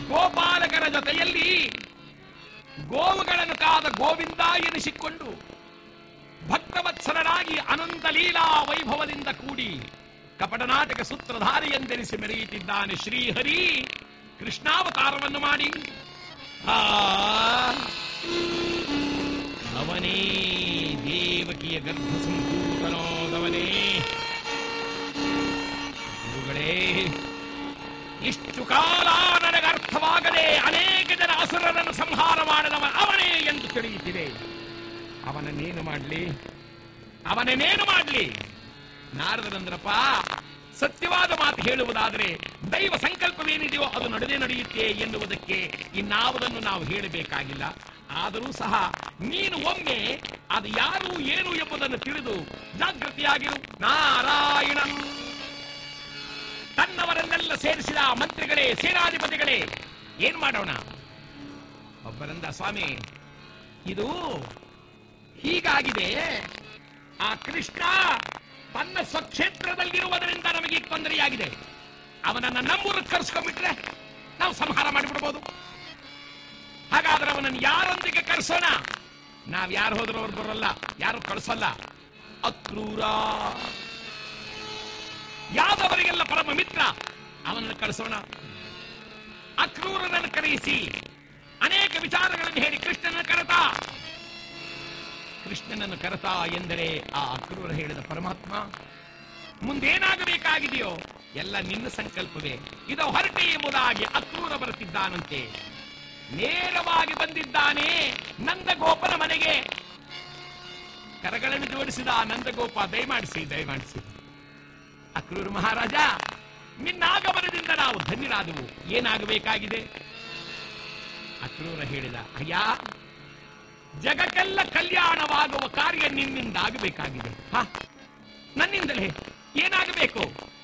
ಗೋಪಾಲಕರ ಜೊತೆಯಲ್ಲಿ ಗೋವುಗಳನ್ನು ಕಾದ ಗೋವಿಂದ ಎನಿಸಿಕೊಂಡು ಭಕ್ತವತ್ಸರನಾಗಿ ಅನಂತ ಲೀಲಾ ವೈಭವದಿಂದ ಕೂಡಿ ಕಪಟನಾಟಕ ಸೂತ್ರಧಾರಿ ಎಂದೆನಿಸಿ ಮೆರೆಯುತ್ತಿದ್ದಾನೆ ಶ್ರೀಹರಿ ಕೃಷ್ಣಾವತಾರವನ್ನು ಮಾಡಿ ಆ ಅವನೇ ದೇವಕಿಯ ಗರ್ಭ ಸಂಪೂರ್ಣನೋದವನೇ ಗುರುಗಳೇ ಇಷ್ಟು ಕಾಲ ನನಗೆ ಅರ್ಥವಾಗದೆ ಅನೇಕ ಜನ ಅಸುರರನ್ನು ಸಂಹಾರ ಮಾಡಿದವ ಅವನೇ ಎಂದು ತಿಳಿಯುತ್ತಿದೆ ಅವನನ್ನೇನು ಮಾಡಲಿ ಅವನನ್ನೇನು ಮಾಡಲಿ ನಾರದರಂದ್ರಪ್ಪ ಸತ್ಯವಾದ ಮಾತು ಹೇಳುವುದಾದರೆ ದೈವ ಸಂಕಲ್ಪವೇನಿದೆಯೋ ಅದು ನಡೆದೇ ನಡೆಯುತ್ತೆ ಎನ್ನುವುದಕ್ಕೆ ಇನ್ನಾವುದನ್ನು ನಾವು ಹೇಳಬೇಕಾಗಿಲ್ಲ ಆದರೂ ಸಹ ನೀನು ಒಮ್ಮೆ ಅದು ಯಾರು ಏನು ಎಂಬುದನ್ನು ತಿಳಿದು ಜಾಗೃತಿಯಾಗಿರು ನಾರಾಯಣ ತನ್ನವರನ್ನೆಲ್ಲ ಸೇರಿಸಿದ ಮಂತ್ರಿಗಳೇ ಸೇನಾಧಿಪತಿಗಳೇ ಏನ್ ಮಾಡೋಣ ಒಬ್ಬರಂದ ಸ್ವಾಮಿ ಇದು ಹೀಗಾಗಿದೆ ಆ ಕೃಷ್ಣ ತನ್ನ ಸ್ವಕ್ಷೇತ್ರದಲ್ಲಿರುವುದರಿಂದ ನಮಗೆ ಈ ತೊಂದರೆಯಾಗಿದೆ ಅವನನ್ನ ನಮ್ಮೂರಿಗೆ ಕರೆಸ್ಕೊಂಡ್ಬಿಟ್ರೆ ನಾವು ಸಂಹಾರ ಮಾಡಿಬಿಡ್ಬೋದು ಹಾಗಾದ್ರೆ ಅವನನ್ನು ಯಾರೊಂದಿಗೆ ಕರೆಸೋಣ ನಾವ್ ಯಾರು ಹೋದ್ರೂ ಅವ್ರು ಬರೋಲ್ಲ ಯಾರು ಕಳಿಸೋಲ್ಲ ಅಕ್ರೂರ ಯಾದವರಿಗೆಲ್ಲ ಪರಮ ಮಿತ್ರ ಅವನನ್ನು ಕಳಿಸೋಣ ಅಕ್ರೂರನನ್ನು ಕರೆಯಿಸಿ ಅನೇಕ ವಿಚಾರಗಳನ್ನು ಹೇಳಿ ಕೃಷ್ಣನ ಕರೆತ ಕೃಷ್ಣನನ್ನು ಕರೆತ ಎಂದರೆ ಆ ಅಕ್ರೂರ ಹೇಳಿದ ಪರಮಾತ್ಮ ಮುಂದೇನಾಗಬೇಕಾಗಿದೆಯೋ ಎಲ್ಲ ನಿನ್ನ ಸಂಕಲ್ಪವೇ ಇದು ಹೊರಟೆ ಎಂಬುದಾಗಿ ಅಕ್ರೂರ ಬರುತ್ತಿದ್ದಾನಂತೆ ನೇರವಾಗಿ ಬಂದಿದ್ದಾನೆ ನಂದಗೋಪನ ಮನೆಗೆ ಕರಗಳನ್ನು ಜೋಡಿಸಿದ ಆ ನಂದಗೋಪ ದಯಮಾಡಿಸಿ ದಯಮಾಡಿಸಿ ಅಕ್ರೂರ ಮಹಾರಾಜ ನಿನ್ನಾಗಮನದಿಂದ ನಾವು ಧನ್ಯರಾದವು ಏನಾಗಬೇಕಾಗಿದೆ ಅಕ್ರೂರ ಹೇಳಿದ ಅಯ್ಯ ಜಗಕ್ಕೆಲ್ಲ ಕಲ್ಯಾಣವಾಗುವ ಕಾರ್ಯ ನಿನ್ನಿಂದ ಆಗಬೇಕಾಗಿದೆ ಹ ನನ್ನಿಂದಲೇ ಏನಾಗಬೇಕು